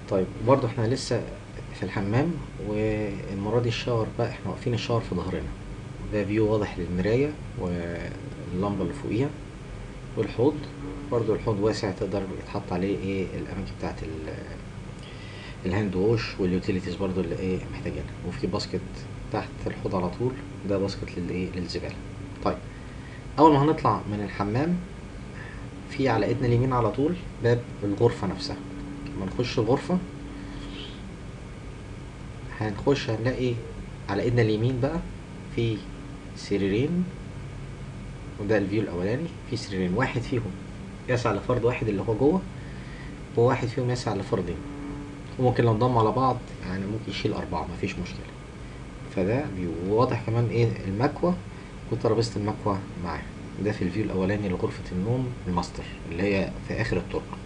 طيب برضو احنا لسه في الحمام والمرة دي الشاور بقى احنا واقفين الشاور في ظهرنا ده فيو واضح للمراية واللمبة اللي فوقيها والحوض برضو الحوض واسع تقدر يتحط عليه ايه الأماكن بتاعت ال الهاند ووش واليوتيليتيز برضو اللي ايه محتاجينها وفي باسكت تحت الحوض على طول ده باسكت للايه للزبالة طيب أول ما هنطلع من الحمام في على ايدنا اليمين على طول باب الغرفة نفسها لما نخش الغرفة هنخش هنلاقي على ايدنا اليمين بقى في سريرين وده الفيو الاولاني في سريرين واحد فيهم يسع لفرد واحد اللي هو جوه وواحد فيهم يسع لفردين وممكن لو انضموا على بعض يعني ممكن يشيل اربعة مفيش مشكلة فده فيو وواضح كمان ايه المكوة وترابيزة المكوة معاه ده في الفيو الاولاني لغرفة النوم الماستر اللي هي في اخر الطرقة